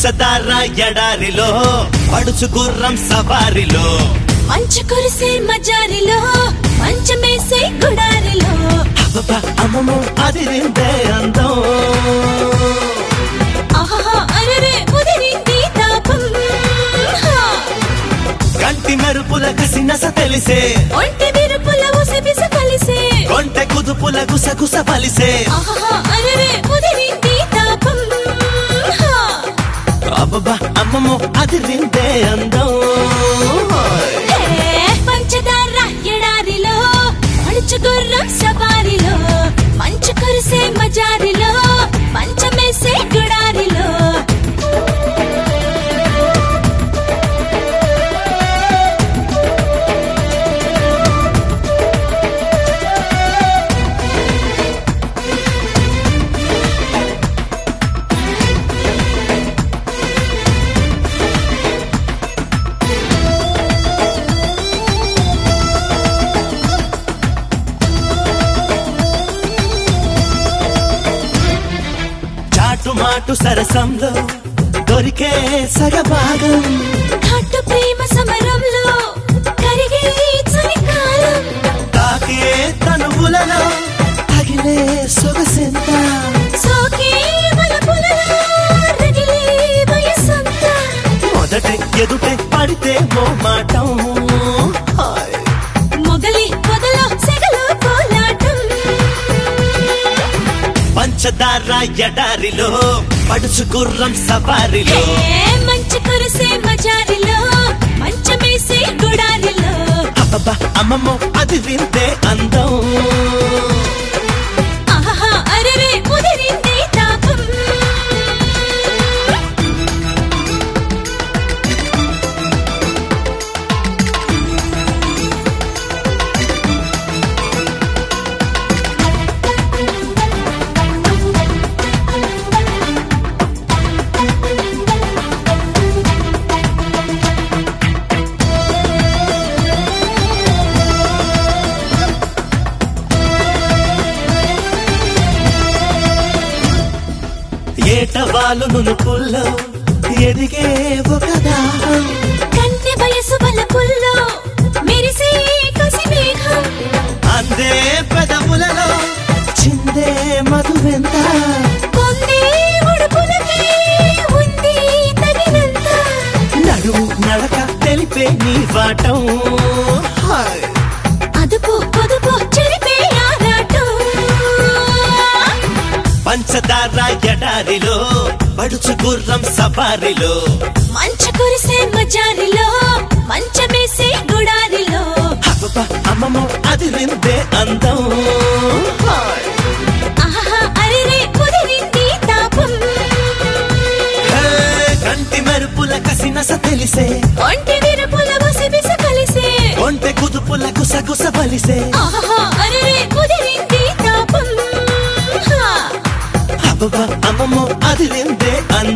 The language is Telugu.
పంచదార ఎడారిలో పడుచు గుర్రం సవారిలో మంచు కురిసే మజారిలో మంచమేసే గుడారిలో అబ్బబ్బా, అమ్మమ్మో అదిరిందే అందం ఆహా అరరే ఉదిరింది తాపం హా, కంటి మెరుపుల కసినస తెలిసే ఒంటి విరుపుల ఉసబిస కలిసే కొంటె కుదుపుల గుసగుస పలిసే ఆహా అరరే ఉదిరింది తాపం హా, అబ్బబ్బా అమ్మమ్మో అదిరిందే అందం హే, పంచదార ఎడారిలో పడుచు గుర్రం సవారిలో మంచు కురిసే మజారిలో మంచమేసే గుడారిలో చాటు మాటు సరసంలో దొరికే సగభాగం ఘాటు ప్రేమ సమరంలో కరిగే చలికాలం తాకే తనువులలో తగిలే సొగసెంత సోకే వలపులలో రగిలే వయసంతా మొదటి ఎదుటే పడితే ఓ మాటం హాయ్. మొగలి పొదలో సెగలో కోలాటం పంచదార ఎడారిలో పడుచు గుర్రం సవారిలో ఏ మంచు కురిసే మజారిలో మంచమేసే గుడారిలో అబ్బబ్బా అమ్మమ్మో అది వింటే అందం ఆహా అరరే ముదిరింది తాపం ఏటవాలు నునుపుల్లో ఎదిగే ఒక దాహం కన్నె వయసు వలపుల్లో మెరిసే కసి మేఘం అందే పెదవులలో చిందే మధువెంత పొందే ఉడుపులకి ఉంది తగినంత నడుము నడక తెలిపే నీ వాటం హాయ్. అదుపు పొదుపు చెరిపే ఆరాటం పంచదార ఎడారిలో పడుచు గుర్రం సవారిలో మంచు కురిసే మజారిలో మంచమేసే గుడారిలో అబ్బబ్బా, అమ్మమ్మో అది విందే అందం హాయ్. ఆహా అరిరే కుదిరింది తాపం హే, కంటి మెరుపుల కసినస తెలిసే ఒంటి విరుపుల బుసబిస కలిసే ఒంటె కుదుపుల గుసగుస బలిసే ఆహా అరిరే కుదిరింది తాపం హా అబ్బబ్బా, అమ్మమ్మో అది విందే అందం